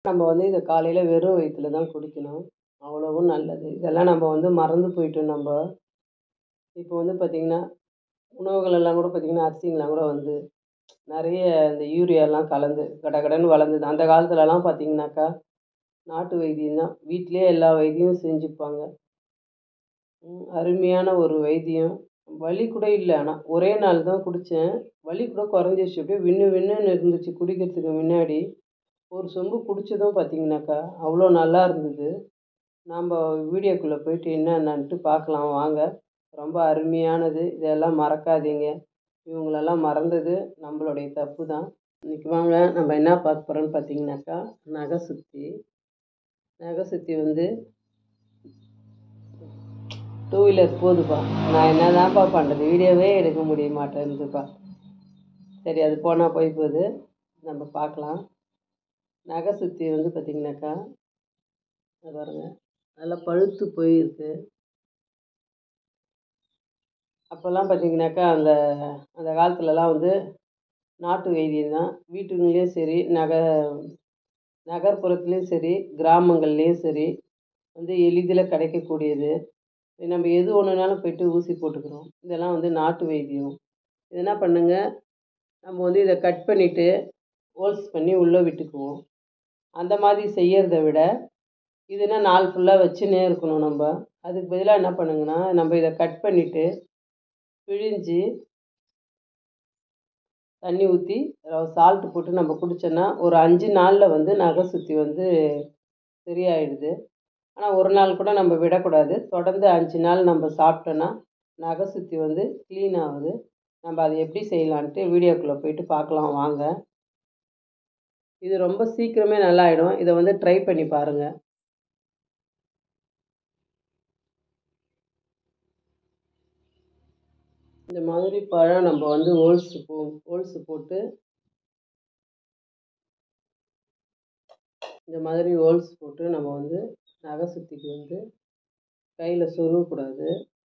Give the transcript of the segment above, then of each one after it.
நம்ம வந்து இதை காலையில் வெறும் வயிற்றுல தான் குடிக்கணும் அவ்வளவும் நல்லது இதெல்லாம் நம்ம வந்து மறந்து போயிட்டோம் நம்ம இப்போ வந்து பார்த்திங்கன்னா உணவுகள் எல்லாம் கூட பார்த்திங்கன்னா அரிசிங்கெலாம் கூட வந்து நிறைய இந்த யூரியாலாம் கலந்து கடகடன்னு வளர்ந்தது அந்த காலத்துலலாம் பார்த்திங்கனாக்கா நாட்டு வைத்தியம் தான் வீட்டிலே எல்லா வைத்தியமும் செஞ்சுப்பாங்க ம், அருமையான ஒரு வைத்தியம் வலி கூட இல்லை ஆனால் ஒரே நாள் தான் குடித்தேன் வலி கூட குறைஞ்சிருச்சு அப்படியே விண்ணு விண்ணுன்னு இருந்துச்சு குடிக்கிறதுக்கு முன்னாடி ஒரு சொம்பு குடித்ததும் பார்த்தீங்கன்னாக்கா அவ்வளோ நல்லா இருந்தது நாம் வீடியோக்குள்ளே போயிட்டு என்னென்னன்ட்டு பார்க்கலாம் வாங்க ரொம்ப அருமையானது இதெல்லாம் மறக்காதீங்க இவங்களெல்லாம் மறந்தது நம்மளுடைய தப்பு தான் இன்றைக்கி வாங்க நம்ம என்ன பார்க்க போகிறோம்னு பார்த்தீங்கன்னாக்கா நகை சுத்தி நகை சுத்தி வந்து டூ வீலர் போகுதுப்பா நான் என்னதான்ப்பா பண்ணுறது வீடியோவே எடுக்க முடிய மாட்டேன்துப்பா சரி அது போனால் போய் போகுது நம்ம பார்க்கலாம் நகை சுத்தி வந்து பார்த்திங்கனாக்கா இங்க பாருங்க நல்லா பழுத்து போயிருக்கு அப்போல்லாம் பார்த்தீங்கன்னாக்கா அந்த அந்த காலத்துலலாம் வந்து நாட்டு வைத்தியம் தான் வீட்டுங்களையும் சரி நக நகர்ப்புறத்துலேயும் சரி கிராமங்கள்லேயும் சரி வந்து எளிதில் கிடைக்கக்கூடியது நம்ம எது ஒன்றுனாலும் போயிட்டு ஊசி போட்டுக்கிறோம் இதெல்லாம் வந்து நாட்டு வைத்தியம் இது என்ன பண்ணுங்க நம்ம வந்து இதை கட் பண்ணிவிட்டு ஹோல்ஸ் பண்ணி உள்ளே விட்டுக்குவோம் அந்த மாதிரி செய்யறத விட இதுனா நாள் ஃபுல்லாக வச்சுன்னே இருக்கணும் நம்ம அதுக்கு பதிலாக என்ன பண்ணுங்கன்னா நம்ம இதை கட் பண்ணிவிட்டு பிழிஞ்சு தண்ணி ஊற்றி சால்ட்டு போட்டு நம்ம குடித்தோன்னா ஒரு அஞ்சு நாளில் வந்து நகை சுற்றி வந்து சரியாயிடுது ஆனால் ஒரு நாள் கூட நம்ம விடக்கூடாது தொடர்ந்து அஞ்சு நாள் நம்ம சாப்பிட்டோன்னா நகை சுற்றி வந்து க்ளீன் ஆகுது நம்ம அதை எப்படி செய்யலான்ட்டு வீடியோக்குள்ளே போயிட்டு பார்க்கலாம் வாங்க இது ரொம்ப சீக்கிரமே நல்லாயிடும் இதை வந்து ட்ரை பண்ணி பாருங்கள் இந்த மாதிரி பழம் நம்ம வந்து ஹோல்ஸ் போ ஹோல்ஸ் போட்டு இந்த மாதிரி ஹோல்ஸ் போட்டு நம்ம வந்து நகை சுத்திக்கு வந்து கையில் சொருகக்கூடாது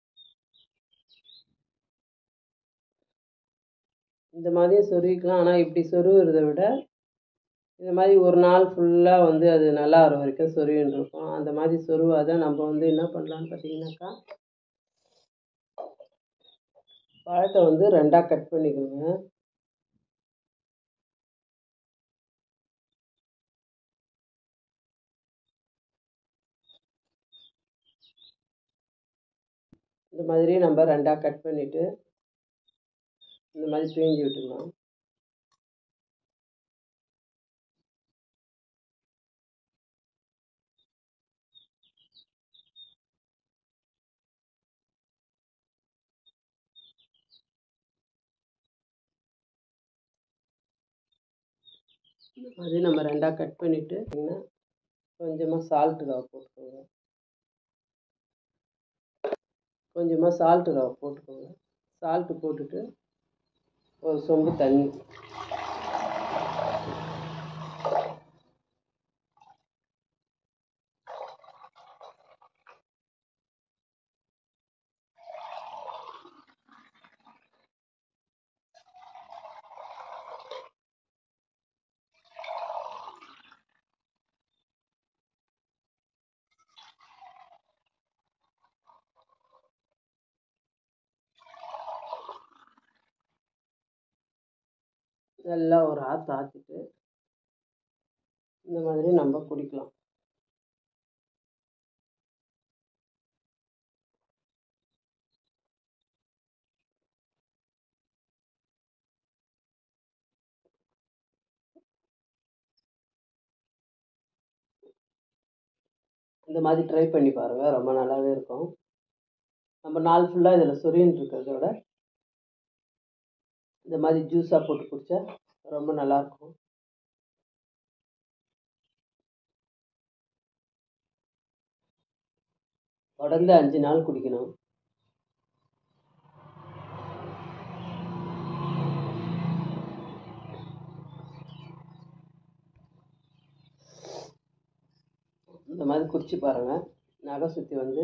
இந்த மாதிரியும் சொருகிக்கலாம் ஆனால் இப்படி சொருகிறத விட இந்த மாதிரி ஒரு நாள் ஃபுல்லாக வந்து அது நல்லா வர வரைக்கும் சொருகின்னு இருக்கும் அந்த மாதிரி சொருவாத நம்ம வந்து என்ன பண்ணலான்னு பார்த்தீங்கன்னாக்கா பழத்தை வந்து ரெண்டாக கட் பண்ணிக்கோங்க இந்த மாதிரி நம்ம ரெண்டாக கட் பண்ணிவிட்டு இந்த மாதிரி பிழிஞ்சு விட்டுக்கலாம் இந்த மாதிரி நம்ம ரெண்டாக கட் பண்ணிவிட்டு கொஞ்சமாக சால்ட்டு ரவை போட்டுக்கோங்க கொஞ்சமாக சால்ட்டு ரவை போட்டுக்கோங்க சால்ட்டு போட்டுட்டு ஒரு சொம்பு தண்ணி நல்லா ஒரு ஆற்று ஆற்றிட்டு இந்த மாதிரி நம்ம குடிக்கலாம் இந்த மாதிரி ட்ரை பண்ணி பாருங்கள் ரொம்ப நல்லாவே இருக்கும் நம்ம நாள் ஃபுல்லாக இதில் சொரின்னு இருக்கிறத விட இந்த மாதிரி ஜூஸாக போட்டு குடித்தா ரொம்ப நல்லாயிருக்கும் தொடர்ந்து அஞ்சு நாள் குடிக்கணும் இந்த மாதிரி குடிச்சு பாருங்கள் நகை சுற்றி வந்து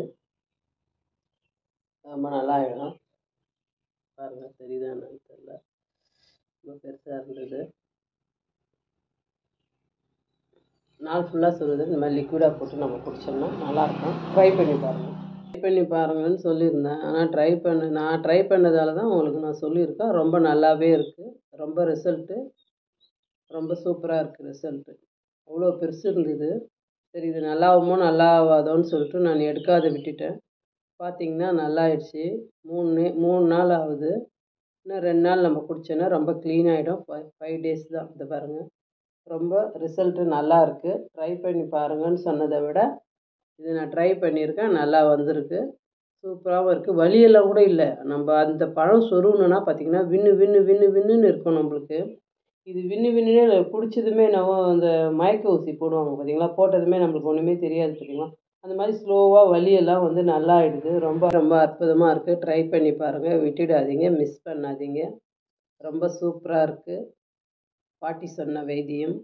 ரொம்ப நல்லா ஆகிடும் பாருங்கள் தெரியுதா என்னன்னு தெரியல ரொம்ப பெருசாக இருந்தது நாள் ஃபுல்லாக சொல்லுது இந்த மாதிரி லிக்விடாக போட்டு நம்ம குடித்தோம்னா நல்லாயிருக்கும் ட்ரை பண்ணி பாருங்கள் ட்ரை பண்ணி பாருங்கன்னு சொல்லியிருந்தேன் ஆனால் ட்ரை பண்ண நான் ட்ரை பண்ணதால தான் உங்களுக்கு நான் சொல்லியிருக்கேன் ரொம்ப நல்லாவே இருக்குது ரொம்ப ரிசல்ட்டு ரொம்ப சூப்பராக இருக்குது ரிசல்ட்டு அவ்வளோ பெருசு இருந்தது சரி இது நல்லாவுமோ நல்லா ஆகாதோன்னு சொல்லிட்டு நான் எடுக்காத விட்டுட்டேன் பார்த்தீங்கன்னா நல்லா ஆயிடுச்சு மூணு நே மூணு நாள் ஆகுது இன்னும் ரெண்டு நாள் நம்ம குடித்தோன்னா ரொம்ப க்ளீன் ஆகிடும் ஃபைவ் ஃபைவ் டேஸ் தான் இதை பாருங்கள் ரொம்ப ரிசல்ட்டு நல்லா இருக்குது ட்ரை பண்ணி பாருங்கன்னு சொன்னதை விட இது நான் ட்ரை பண்ணியிருக்கேன் நல்லா வந்திருக்கு சூப்பராகவும் இருக்குது வலியெல்லாம் கூட இல்லை நம்ம அந்த பழம் சொருகணுன்னா பார்த்திங்கன்னா வின்னு வின்னு வின்னு வின்னுன்னு இருக்கும் நம்மளுக்கு இது வின்னு வின்னுன்னு குடிச்சதுமே நம்ம அந்த மயக்க ஊசி போடுவாங்க பார்த்தீங்களா போட்டதுமே நம்மளுக்கு ஒன்றுமே தெரியாது பார்த்தீங்களா அந்த மாதிரி ஸ்லோவாக வலியெல்லாம் வந்து நல்லா ஆயிடுது ரொம்ப ரொம்ப அற்புதமாக இருக்குது ட்ரை பண்ணி பாருங்கள் விட்டுடாதீங்க மிஸ் பண்ணாதீங்க ரொம்ப சூப்பராக இருக்குது பாட்டி சொன்ன வைத்தியம்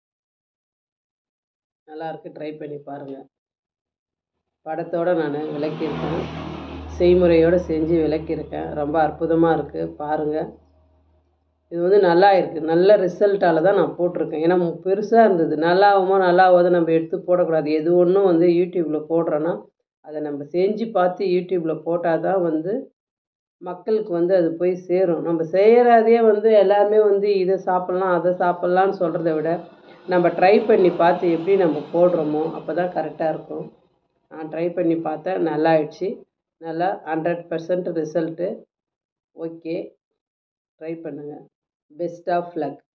நல்லா இருக்குது ட்ரை பண்ணி பாருங்கள் படத்தோடு நான் விளக்கியிருக்கேன் செய்முறையோடு செஞ்சு விளக்கியிருக்கேன் ரொம்ப அற்புதமாக இருக்குது பாருங்கள் இது வந்து நல்லா இருக்குது நல்ல ரிசல்ட்டால் தான் நான் போட்டிருக்கேன் ஏன்னா பெருசாக இருந்தது நல்லா ஆகுமோ நல்லா ஆகாதோ நம்ம எடுத்து போடக்கூடாது எது ஒன்றும் வந்து யூடியூப்பில் போடுறோன்னா அதை நம்ம செஞ்சு பார்த்து யூடியூப்பில் போட்டால் தான் வந்து மக்களுக்கு வந்து அது போய் சேரும் நம்ம செய்கிறதே வந்து எல்லாருமே வந்து இதை சாப்பிட்லாம் அதை சாப்பிட்லான்னு சொல்கிறத விட நம்ம ட்ரை பண்ணி பார்த்து எப்படி நம்ம போடுறோமோ அப்போ தான் கரெக்டாக இருக்கும் நான் ட்ரை பண்ணி பார்த்தேன் நல்லா ஆயிடுச்சு நல்லா hundred percent result okay try பண்ணுங்கள் பெஸ்ட் ஆஃப் லக்